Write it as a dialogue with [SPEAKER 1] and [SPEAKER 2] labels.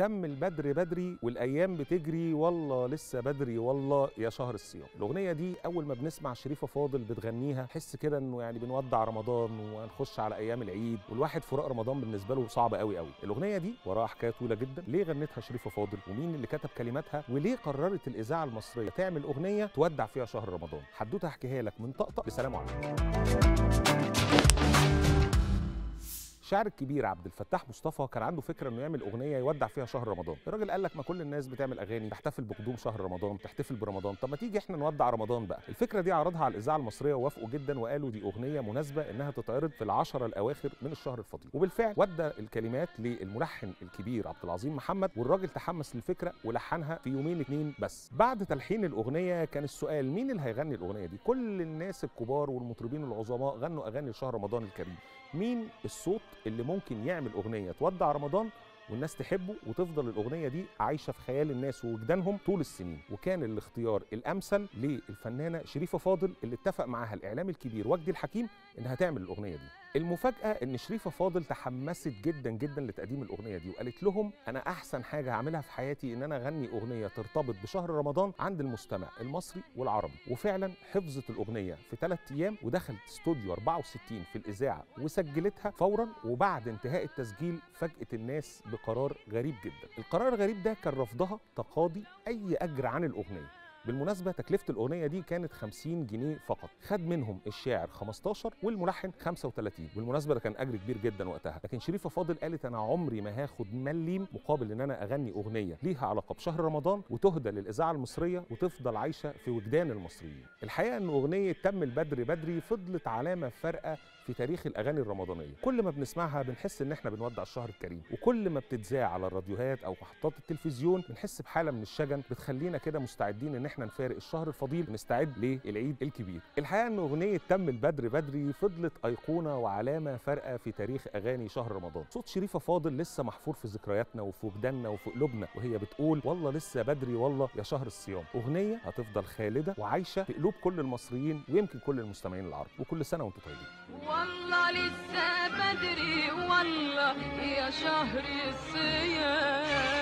[SPEAKER 1] تم البدر بدري والايام بتجري والله لسه بدري والله يا شهر الصيام الاغنيه دي اول ما بنسمع شريفه فاضل بتغنيها حس كده انه يعني بنودع رمضان وهنخش على ايام العيد والواحد فراق رمضان بالنسبه له صعب قوي قوي الاغنيه دي وراها حكايه طويله جدا ليه غنتها شريفه فاضل ومين اللي كتب كلماتها وليه قررت الاذاعه المصريه تعمل اغنيه تودع فيها شهر رمضان حدوته احكيها لك من طقطق لسلام عليكم الشاعر الكبير عبد الفتاح مصطفى كان عنده فكره انه يعمل اغنيه يودع فيها شهر رمضان الراجل قال لك ما كل الناس بتعمل اغاني تحتفل بقدوم شهر رمضان تحتفل برمضان طب ما تيجي احنا نودع رمضان بقى الفكره دي عرضها على الاذاعه المصريه ووافقوا جدا وقالوا دي اغنيه مناسبه انها تتعرض في العشره الاواخر من الشهر الفضيل وبالفعل ودى الكلمات للملحن الكبير عبد العظيم محمد والراجل تحمس للفكره ولحنها في يومين اتنين بس بعد تلحين الاغنيه كان السؤال مين اللي هيغني الاغنيه دي كل الناس الكبار والمطربين العظماء غنوا اغاني لشهر رمضان الكريم مين الصوت اللي ممكن يعمل اغنيه تودع رمضان والناس تحبه وتفضل الاغنيه دي عايشه في خيال الناس ووجدانهم طول السنين وكان الاختيار الامثل للفنانه شريفه فاضل اللي اتفق معاها الاعلام الكبير وجدي الحكيم انها تعمل الاغنيه دي المفاجاه ان شريفه فاضل تحمست جدا جدا لتقديم الاغنيه دي وقالت لهم انا احسن حاجه هعملها في حياتي ان انا اغني اغنيه ترتبط بشهر رمضان عند المستمع المصري والعربي وفعلا حفظت الاغنيه في ثلاث ايام ودخلت استوديو 64 في الاذاعه وسجلتها فورا وبعد انتهاء التسجيل فاجئت الناس بقرار غريب جدا القرار الغريب ده كان رفضها تقاضي اي اجر عن الاغنيه بالمناسبة تكلفة الأغنية دي كانت 50 جنيه فقط خد منهم الشاعر 15 والملحن 35 بالمناسبة ده كان أجر كبير جدا وقتها لكن شريفة فاضل قالت أنا عمري ما هاخد مليم مقابل إن أنا أغني أغنية ليها علاقة بشهر رمضان وتهدى للإذاعة المصرية وتفضل عايشة في وجدان المصريين الحقيقة أن أغنية تم البدر بدري فضلت علامة فارقة في تاريخ الأغاني الرمضانية كل ما بنسمعها بنحس إن إحنا بنودع الشهر الكريم وكل ما بتتذاع على الراديوهات أو محطات التلفزيون بنحس بحالة من الشجن بتخلينا كده مستعدين إن إحنا نفارق الشهر الفضيل ونستعد للعيد الكبير الحقيقة أن أغنية تم البدر بدري فضلت أيقونة وعلامة فارقة في تاريخ أغاني شهر رمضان صوت شريفة فاضل لسه محفور في ذكرياتنا وفي وجداننا وفي قلوبنا وهي بتقول والله لسه بدري والله يا شهر الصيام أغنية هتفضل خالدة وعايشة في قلوب كل المصريين ويمكن كل المستمعين العرب وكل سنة وأنتم طيبين
[SPEAKER 2] والله لسه بدري والله يا شهر الصيام